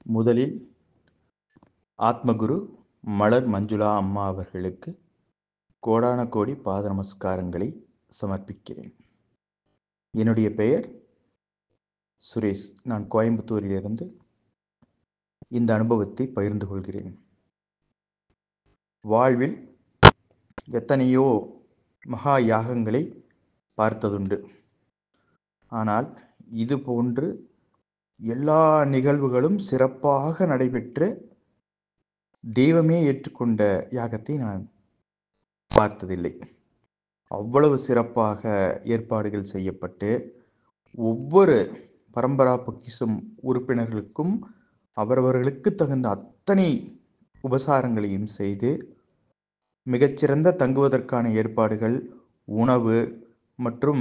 முதலில் ஆத்மகுரு மலர் மஞ்சுளா அம்மா அவர்களுக்கு கோடான கோடி பாத நமஸ்காரங்களை சமர்ப்பிக்கிறேன் என்னுடைய பெயர் சுரேஷ் நான் கோயம்புத்தூரிலிருந்து இந்த அனுபவத்தை பகிர்ந்து கொள்கிறேன் வாழ்வில் எத்தனையோ மகா யாகங்களை பார்த்ததுண்டு ஆனால் இது போன்று எல்லா நிகழ்வுகளும் சிறப்பாக நடைபெற்று தெய்வமே ஏற்றுக்கொண்ட யாகத்தை நான் பார்த்ததில்லை அவ்வளவு சிறப்பாக ஏற்பாடுகள் செய்யப்பட்டு ஒவ்வொரு பரம்பரா பொக்கிஷம் உறுப்பினர்களுக்கும் அவரவர்களுக்கு தகுந்த அத்தனை உபசாரங்களையும் செய்து மிகச்சிறந்த தங்குவதற்கான ஏற்பாடுகள் உணவு மற்றும்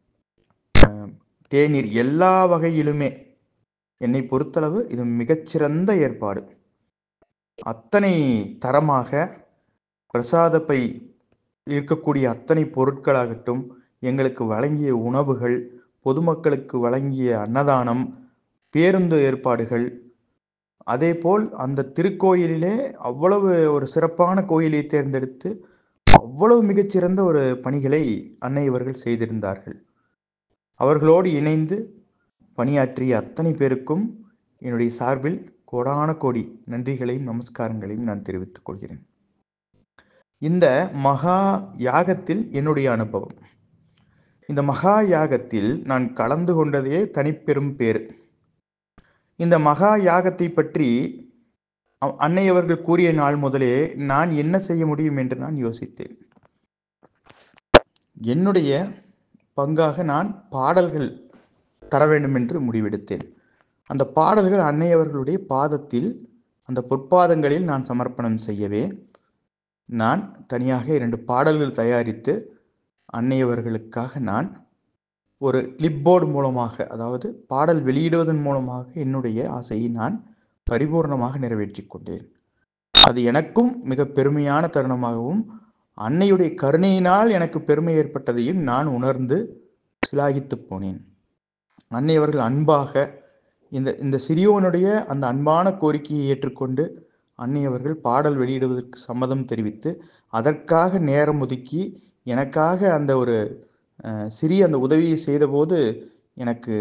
தேநீர் எல்லா வகையிலுமே என்னை பொறுத்தளவு இது மிகச்சிறந்த ஏற்பாடு அத்தனை தரமாக பிரசாதப்பை இருக்கக்கூடிய அத்தனை பொருட்களாகட்டும் எங்களுக்கு வழங்கிய உணவுகள் பொதுமக்களுக்கு வழங்கிய அன்னதானம் பேருந்து ஏற்பாடுகள் அதேபோல் அந்த திருக்கோயிலிலே அவ்வளவு ஒரு சிறப்பான கோயிலை தேர்ந்தெடுத்து அவ்வளவு மிகச்சிறந்த ஒரு பணிகளை அன்னை அவர்கள் செய்திருந்தார்கள் அவர்களோடு இணைந்து பணியாற்றிய அத்தனை பேருக்கும் என்னுடைய சார்பில் கோடான கோடி நன்றிகளையும் நமஸ்காரங்களையும் நான் தெரிவித்துக் கொள்கிறேன் இந்த மகா யாகத்தில் என்னுடைய அனுபவம் இந்த மகா யாகத்தில் நான் கலந்து கொண்டதே தனிப்பெரும் பேர் இந்த மகா யாகத்தை பற்றி அன்னை அவர்கள் கூறிய நாள் முதலே நான் என்ன செய்ய முடியும் என்று நான் யோசித்தேன் என்னுடைய பங்காக நான் பாடல்கள் தர வேண்டும் என்று முடிவெடுத்தேன் அந்த பாடல்கள் அன்னை அவர்களுடைய பாதத்தில் அந்த பொற்பாதங்களில் நான் சமர்ப்பணம் செய்யவே நான் தனியாக இரண்டு பாடல்கள் தயாரித்து அன்னையவர்களுக்காக நான் ஒரு கிளிப்போர்டு மூலமாக அதாவது பாடல் வெளியிடுவதன் மூலமாக என்னுடைய ஆசையை நான் பரிபூர்ணமாக நிறைவேற்றி கொண்டேன் அது எனக்கும் மிக பெருமையான தருணமாகவும் அன்னையுடைய கருணையினால் எனக்கு பெருமை ஏற்பட்டதையும் நான் உணர்ந்து சிலாகித்து போனேன் அன்னை அவர்கள் அன்பாக இந்த இந்த சிறியோனுடைய அந்த அன்பான கோரிக்கையை ஏற்றுக்கொண்டு அன்னை அவர்கள் பாடல் வெளியிடுவதற்கு சம்மதம் தெரிவித்து அதற்காக நேரம் ஒதுக்கி எனக்காக அந்த ஒரு சிறிய அந்த உதவியை செய்தபோது எனக்கு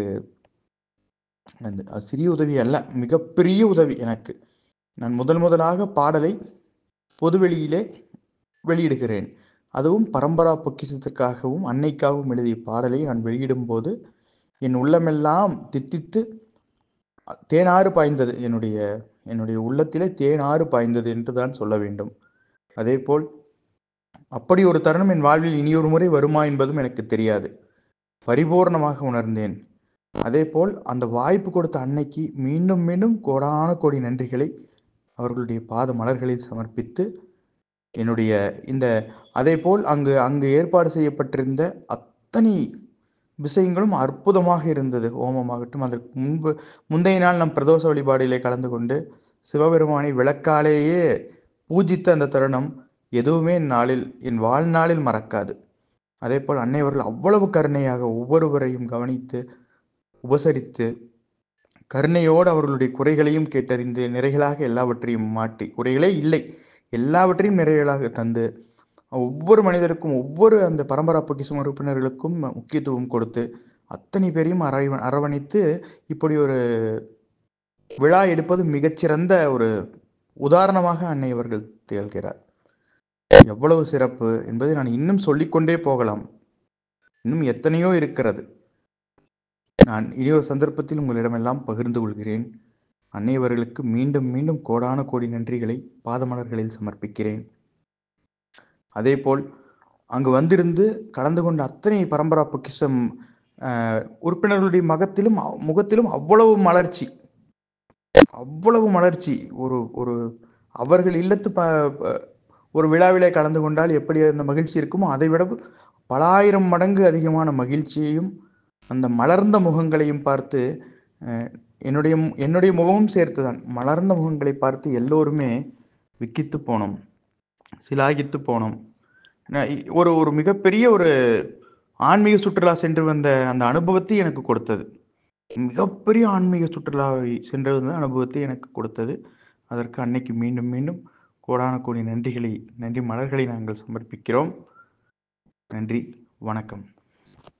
அந்த சிறிய உதவி அல்ல மிகப்பெரிய உதவி எனக்கு நான் முதல் முதலாக பாடலை பொதுவெளியிலே வெளியிடுகிறேன் அதுவும் பரம்பரா பொக்கிசத்திற்காகவும் அன்னைக்காகவும் எழுதிய பாடலை நான் வெளியிடும் போது என் உள்ளமெல்லாம் தித்தித்து தேனாறு பாய்ந்தது என்னுடைய என்னுடைய உள்ளத்திலே தேனாறு பாய்ந்தது என்று தான் சொல்ல வேண்டும் அதே போல் அப்படி ஒரு தருணம் என் வாழ்வில் இனியொரு முறை வருமா என்பதும் எனக்கு தெரியாது பரிபூர்ணமாக உணர்ந்தேன் அதே போல் அந்த வாய்ப்பு கொடுத்த அன்னைக்கு மீண்டும் மீண்டும் கோடான கோடி நன்றிகளை அவர்களுடைய பாத மலர்களில் சமர்ப்பித்து என்னுடைய இந்த அதே போல் அங்கு அங்கு ஏற்பாடு செய்யப்பட்டிருந்த அத்தனை விஷயங்களும் அற்புதமாக இருந்தது ஹோமமாகட்டும் அதற்கு முன்பு முந்தைய நாள் நம் பிரதோஷ வழிபாடிலே கலந்து கொண்டு சிவபெருமானை விளக்காலேயே பூஜித்த அந்த தருணம் எதுவுமே என் நாளில் என் வாழ்நாளில் மறக்காது அதே போல் அன்னை அவர்கள் அவ்வளவு கருணையாக ஒவ்வொருவரையும் கவனித்து உபசரித்து கருணையோடு அவர்களுடைய குறைகளையும் கேட்டறிந்து நிறைகளாக எல்லாவற்றையும் மாட்டி குறைகளே இல்லை எல்லாவற்றையும் நிறைகளாக தந்து ஒவ்வொரு மனிதருக்கும் ஒவ்வொரு அந்த பரம்பரா பொக்கிசம் உறுப்பினர்களுக்கும் முக்கியத்துவம் கொடுத்து அத்தனை பேரையும் அரவ அரவணைத்து இப்படி ஒரு விழா எடுப்பது மிகச்சிறந்த ஒரு உதாரணமாக அன்னை அவர்கள் திகழ்கிறார் எவ்வளவு சிறப்பு என்பதை நான் இன்னும் சொல்லிக்கொண்டே போகலாம் இன்னும் எத்தனையோ இருக்கிறது நான் இனி ஒரு சந்தர்ப்பத்தில் உங்களிடமெல்லாம் பகிர்ந்து கொள்கிறேன் அன்னையவர்களுக்கு மீண்டும் மீண்டும் கோடான கோடி நன்றிகளை பாதமலர்களில் சமர்ப்பிக்கிறேன் அதேபோல் அங்கு வந்திருந்து கலந்து கொண்ட அத்தனை பரம்பரா பொக்கிஷம் உறுப்பினர்களுடைய மகத்திலும் முகத்திலும் அவ்வளவு மலர்ச்சி அவ்வளவு மலர்ச்சி ஒரு ஒரு அவர்கள் இல்லத்து ப ஒரு விழாவிலே கலந்து கொண்டால் எப்படி அந்த மகிழ்ச்சி இருக்குமோ அதை விட பல ஆயிரம் மடங்கு அதிகமான மகிழ்ச்சியையும் அந்த மலர்ந்த முகங்களையும் பார்த்து என்னுடைய என்னுடைய முகமும் சேர்த்துதான் மலர்ந்த முகங்களை பார்த்து எல்லோருமே விக்கித்து போனோம் சிலாகித்து போனோம் ஒரு ஒரு மிகப்பெரிய ஒரு ஆன்மீக சுற்றுலா சென்று வந்த அந்த அனுபவத்தை எனக்கு கொடுத்தது மிகப்பெரிய ஆன்மீக சுற்றுலாவை சென்றது அனுபவத்தை எனக்கு கொடுத்தது அதற்கு அன்னைக்கு மீண்டும் மீண்டும் கோடான கோடி நன்றிகளை நன்றி மலர்களை நாங்கள் சமர்ப்பிக்கிறோம் நன்றி வணக்கம்